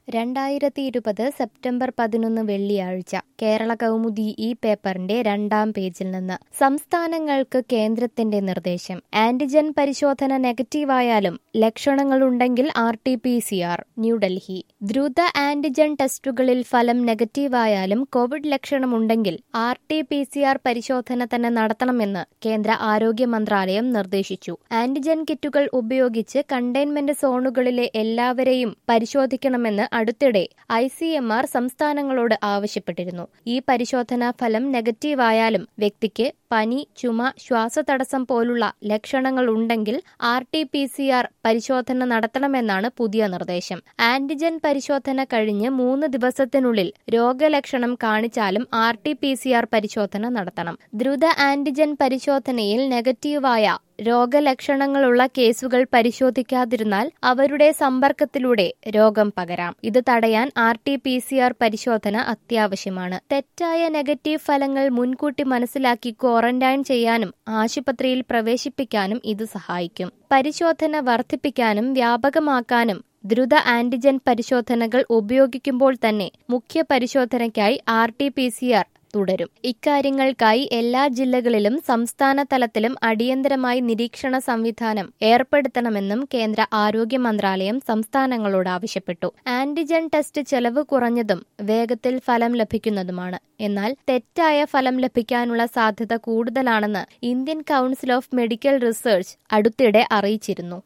രണ്ടായിരത്തി ഇരുപത് സെപ്റ്റംബർ പതിനൊന്ന് വെള്ളിയാഴ്ച കേരള കൗമുദി ഈ പേപ്പറിന്റെ രണ്ടാം പേജിൽ നിന്ന് സംസ്ഥാനങ്ങൾക്ക് കേന്ദ്രത്തിന്റെ നിർദ്ദേശം ആന്റിജൻ പരിശോധന നെഗറ്റീവായാലും ലക്ഷണങ്ങളുണ്ടെങ്കിൽ R T P C R New Delhi ദ്രുത ആന്റിജൻ ടെസ്റ്റുകളിൽ ഫലം നെഗറ്റീവായാലും കോവിഡ് ലക്ഷണമുണ്ടെങ്കിൽ R T P C R പരിശോധന തന്നെ നടത്തണമെന്ന് കേന്ദ്ര ആരോഗ്യ മന്ത്രാലയം നിർദ്ദേശിച്ചു ആന്റിജൻ കിറ്റുകൾ ഉപയോഗിച്ച് കണ്ടെയ്ൻമെന്റ് സോണുകളിലെ എല്ലാവരെയും പരിശോധിക്കണമെന്ന് അടുത്തിടെ ഐ സി എം ആർ സംസ്ഥാനങ്ങളോട് ആവശ്യപ്പെട്ടിരുന്നു ഈ പരിശോധനാ ഫലം നെഗറ്റീവായാലും വ്യക്തിക്ക് പനി ചുമ ശ്വാസതടസ്സം പോലുള്ള ലക്ഷണങ്ങൾ ഉണ്ടെങ്കിൽ R T P C R പരിശോധന നടത്തണമെന്നാണ് പുതിയ നിർദ്ദേശം ആന്റിജൻ പരിശോധന കഴിഞ്ഞ് മൂന്ന് ദിവസത്തിനുള്ളിൽ രോഗലക്ഷണം കാണിച്ചാലും R T P C R പരിശോധന നടത്തണം ദ്രുത ആന്റിജൻ പരിശോധനയിൽ നെഗറ്റീവായ രോഗലക്ഷണങ്ങളുള്ള കേസുകൾ പരിശോധിക്കാതിരുന്നാൽ അവരുടെ സമ്പർക്കത്തിലൂടെ രോഗം പകരാം ഇത് തടയാൻ R T P C R പരിശോധന അത്യാവശ്യമാണ് തെറ്റായ നെഗറ്റീവ് ഫലങ്ങൾ മുൻകൂട്ടി മനസ്സിലാക്കി ക്വാറന്റൈൻ ചെയ്യാനും ആശുപത്രിയിൽ പ്രവേശിപ്പിക്കാനും ഇത് സഹായിക്കും പരിശോധന വർദ്ധിപ്പിക്കാനും വ്യാപകമാക്കാനും ദ്രുത ആന്റിജൻ പരിശോധനകൾ ഉപയോഗിക്കുമ്പോൾ തന്നെ മുഖ്യ പരിശോധനയ്ക്കായി R T P C R തുടരും ഇക്കാര്യങ്ങൾക്കായി എല്ലാ ജില്ലകളിലും സംസ്ഥാന തലത്തിലും അടിയന്തരമായി നിരീക്ഷണ സംവിധാനം ഏർപ്പെടുത്തണമെന്നും കേന്ദ്ര ആരോഗ്യ മന്ത്രാലയം സംസ്ഥാനങ്ങളോട് ആവശ്യപ്പെട്ടു ആന്റിജൻ ടെസ്റ്റ് ചെലവ് കുറഞ്ഞതും വേഗത്തിൽ ഫലം ലഭിക്കുന്നതുമാണ് എന്നാൽ തെറ്റായ ഫലം ലഭിക്കാനുള്ള സാധ്യത കൂടുതലാണെന്ന് Indian council of medical research അടുത്തിടെ അറിയിച്ചിരുന്നു